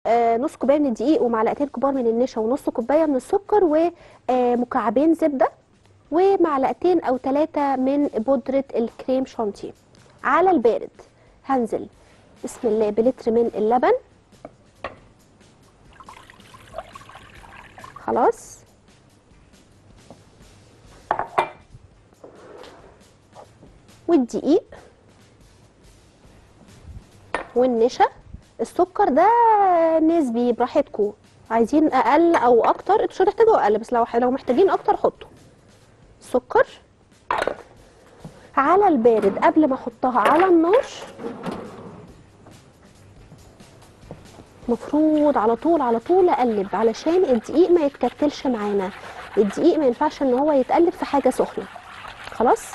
آه، نص كوبايه من الدقيق ومعلقتين كبار من النشا ونص كوبايه من السكر ومكعبين زبده ومعلقتين او ثلاثه من بودره الكريم شانتيه على البارد هنزل بسم الله بلتر من اللبن خلاص والدقيق والنشا السكر ده نسبي براحتكم عايزين اقل او اكتر انتوا مش هتحتاجوا اقل بس لو لو محتاجين اكتر حطوا سكر على البارد قبل ما احطها على النار مفروض على طول على طول اقلب علشان الدقيق ما يتكتلش معانا الدقيق ما ينفعش ان هو يتقلب في حاجه سخنه خلاص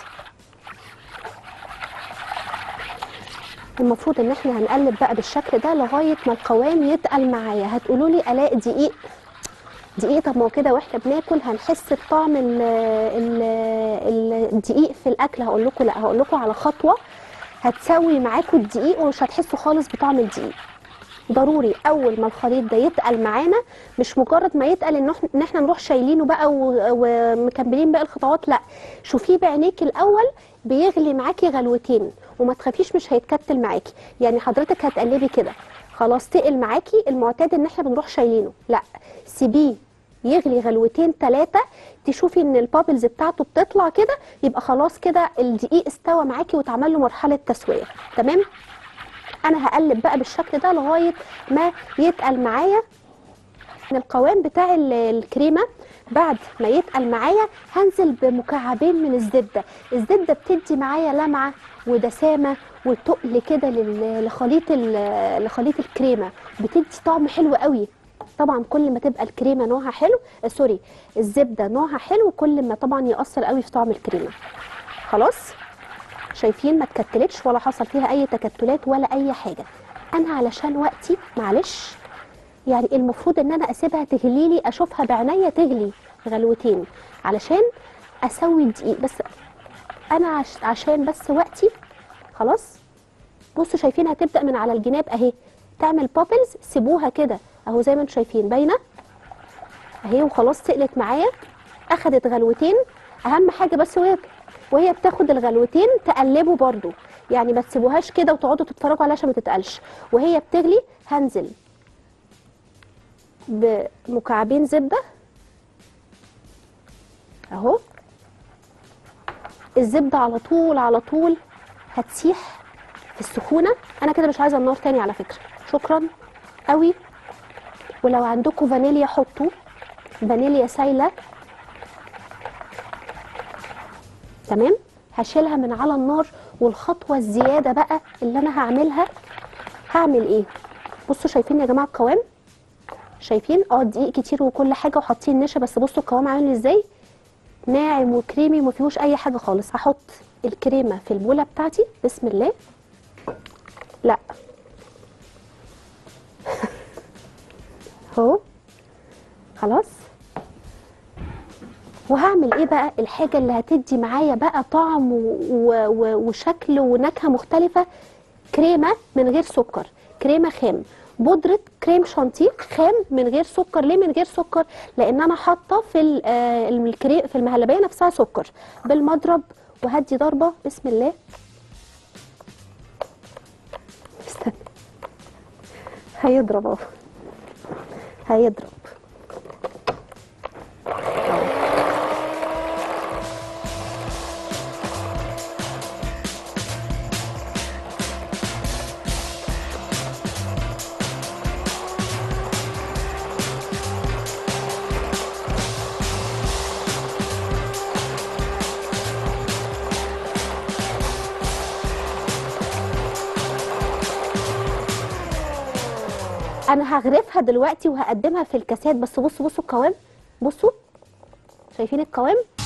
المفروض ان احنا هنقلب بقى بالشكل ده لغايه ما القوام يتقل معايا هتقولوا لي الاء دقيق دقيق طب ما هو كده واحنا بناكل هنحس بطعم ال ال ال- الدقيق في الاكل هقول لكم لا هقول لكم على خطوه هتسوي معاكم الدقيق ومش هتحسوا خالص بطعم الدقيق ضروري اول ما الخليط ده يتقل معانا مش مجرد ما يتقل ان إحنا- ان احنا نروح شايلينه بقى و- ومكملين باقي الخطوات لا شوفيه بعينيك الاول بيغلي معاكي غلوتين وما تخافيش مش هيتكتل معاكي يعني حضرتك هتقلبي كده خلاص تقل معاكي المعتاد ان احنا بنروح شايلينه لا سيبيه يغلي غلوتين ثلاثه تشوفي ان البابلز بتاعته بتطلع كده يبقى خلاص كده الدقيق استوى معاكي واتعمل له مرحله تسويه تمام انا هقلب بقى بالشكل ده لغايه ما يتقل معايا من القوام بتاع ال- الكريمه بعد ما يتقل معايا هنزل بمكعبين من الزبده الزبده بتدي معايا لمعه ودسامه وتقل كده لل- لخليط ال- لخليط الكريمه بتدي طعم حلو قوي طبعا كل ما تبقى الكريمه نوعها حلو آه سوري الزبده نوعها حلو كل ما طبعا ياثر قوي في طعم الكريمه خلاص شايفين ما اتكتلتش ولا حصل فيها اي تكتلات ولا اي حاجه انا علشان وقتي معلش يعني المفروض ان انا اسيبها تغلي لي اشوفها بعينيا تغلي غلوتين علشان اسوي الدقيق بس انا عش عشان بس وقتي خلاص بصوا شايفين هتبدا من على الجناب اهي تعمل بابلز سيبوها كده اهو زي ما انتم شايفين باينه اهي وخلاص تقلت معايا اخدت غلوتين اهم حاجه بس وهي وهي بتاخد الغلوتين تقلبوا برضو يعني ما تسيبوهاش كده وتقعدوا تتفرجوا عليها عشان ما تتقلش وهي بتغلي هنزل بمكعبين زبده اهو الزبده على طول على طول هتسيح في السخونه انا كده مش عايزه النار تاني على فكره شكرا قوي ولو عندكم فانيليا حطوا فانيليا سايله تمام هشيلها من على النار والخطوه الزياده بقى اللي انا هعملها هعمل ايه بصوا شايفين يا جماعه القوام شايفين اه دقيق كتير وكل حاجه وحاطين نشا بس بصوا القوام عامل ازاي ناعم وكريمي وما فيهوش اي حاجه خالص هحط الكريمه في البوله بتاعتي بسم الله لا اهو خلاص وهعمل ايه بقى الحاجه اللي هتدي معايا بقى طعم و... و... و... وشكل ونكهه مختلفه كريمه من غير سكر كريمه خام بودره كريم شانتيه خام من غير سكر ليه من غير سكر لان انا حاطه في ال- آه، الكري... في المهلبيه نفسها سكر بالمضرب وهدي ضربه بسم الله استنى هيضرب اهو هيضرب انا هغرفها دلوقتي وهقدمها في الكاسات بس بصوا بصوا القوام بصوا شايفين القوام